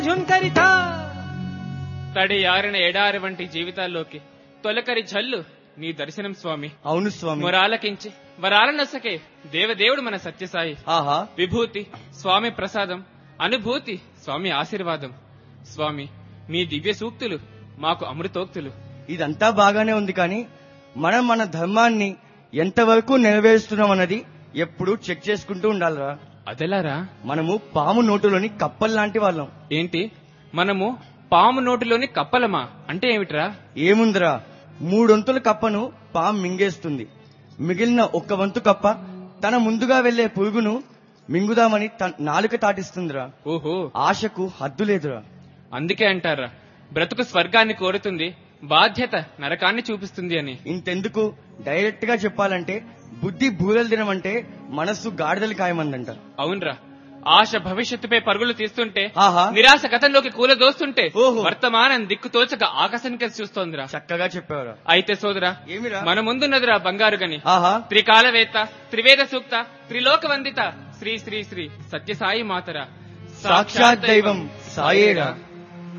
ఝుంకరితా తడి ఆరిన ఎడారి వంటి జీవితాల్లోకి తొలకరి జల్లు నీ దర్శనం స్వామి అవును స్వామి మొరాలకించి వరాలనొసకే దేవదేవుడు మన సత్యసాయి ఆహా విభూతి స్వామి ప్రసాదం అనుభూతి స్వామి ఆశీర్వాదం స్వామి మీ దివ్య సూక్తులు మాకు అమృతోక్తులు ఇదంతా బాగానే ఉంది కానీ మనం మన ధర్మాన్ని ఎంతవరకు నెరవేరుస్తున్నాం అన్నది ఎప్పుడు చెక్ చేసుకుంటూ ఉండాలిరా అదెలారా మనము పాము నోటులోని కప్పల్లాంటి వాళ్ళం ఏంటి మనము పాము నోటిలోని కప్పలమా అంటే ఏమిట్రా ఏముందిరా మూడొంతుల కప్పను పాము మింగేస్తుంది మిగిలిన ఒక్క వంతు కప్ప తన ముందుగా వెళ్లే పురుగును మింగుదామని తన నాలుక తాటిస్తుందిరా ఓహో ఆశకు హద్దు లేదురా అందుకే అంటారా బ్రతుకు స్వర్గాన్ని కోరుతుంది బాధ్యత నరకాన్ని చూపిస్తుంది అని ఇంతెందుకు డైరెక్ట్ గా చెప్పాలంటే బుద్ధి బూరెలు తినమంటే మనస్సు గాడిదలు ఖాయమందంట అవునరా ఆశ భవిష్యత్తుపై పరుగులు తీస్తుంటే ఆహా నిరాశ గతంలోకి కూలదోస్తుంటే ఓహో. వర్తమానం దిక్కు తోచక ఆకాశం కలిసి చూస్తోందిరా చక్కగా చెప్పావురా అయితే సోదరా ఏమిరా మన ముందున్నదిరా బంగారు గని ఆహా త్రికాలవేత్త త్రివేద సూక్త త్రిలోక వందిత శ్రీ శ్రీ శ్రీ సత్యసాయి మాతరా సాక్షాత్ దైవం సాయేరా